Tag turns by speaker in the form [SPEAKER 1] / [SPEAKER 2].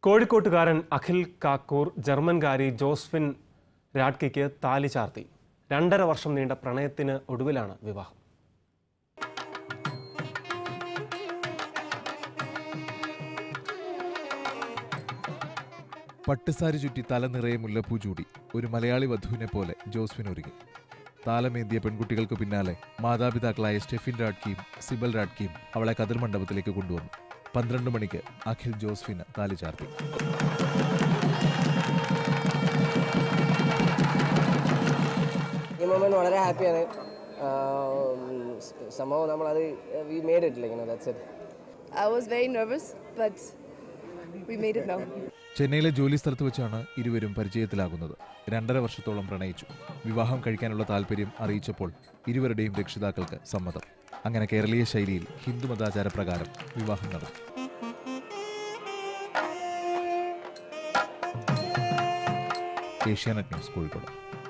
[SPEAKER 1] കോഴിക്കോട്ടുകാരൻ അഖിൽ കാക്കൂർ ജർമ്മൻകാരി ജോസ്ഫിൻ രാഡ്കിക്ക് താലി ചാർത്തി രണ്ടര വർഷം നീണ്ട പ്രണയത്തിന് ഒടുവിലാണ് വിവാഹം
[SPEAKER 2] പട്ടുസാരി ചുറ്റി തല നിറയെ മുല്ലപ്പൂ ചൂടി ഒരു മലയാളി വധുവിനെ പോലെ ജോസ്ഫിൻ ഒരുങ്ങി താലമേന്തിയ പെൺകുട്ടികൾക്ക് പിന്നാലെ മാതാപിതാക്കളായ സ്റ്റെഫിൻ രാഡ്കിയും സിബൽ രാഡ്കിയും അവളെ കതിർ മണ്ഡപത്തിലേക്ക് കൊണ്ടുവന്നു പന്ത്രണ്ട് മണിക്ക് അഖിൽ ജോസ്ഫിന് താലി ചാർത്തി
[SPEAKER 3] ഈ മൊമെന്റ് വളരെ ഹാപ്പിയാണ് സംഭവം നമ്മളത് we made it like that's it
[SPEAKER 4] I was very nervous, but we made it now.
[SPEAKER 2] ചെന്നൈയിലെ ജോലി സ്ഥലത്ത് വെച്ചാണ് ഇരുവരും പരിചയത്തിലാകുന്നത് രണ്ടര വർഷത്തോളം പ്രണയിച്ചു വിവാഹം കഴിക്കാനുള്ള താല്പര്യം അറിയിച്ചപ്പോൾ ഇരുവരുടെയും രക്ഷിതാക്കൾക്ക് സമ്മതം അങ്ങനെ കേരളീയ ശൈലിയിൽ ഹിന്ദുമതാചാര പ്രകാരം വിവാഹം നടന്നു ഏഷ്യാനെറ്റ് ന്യൂസ് കോഴിക്കോട്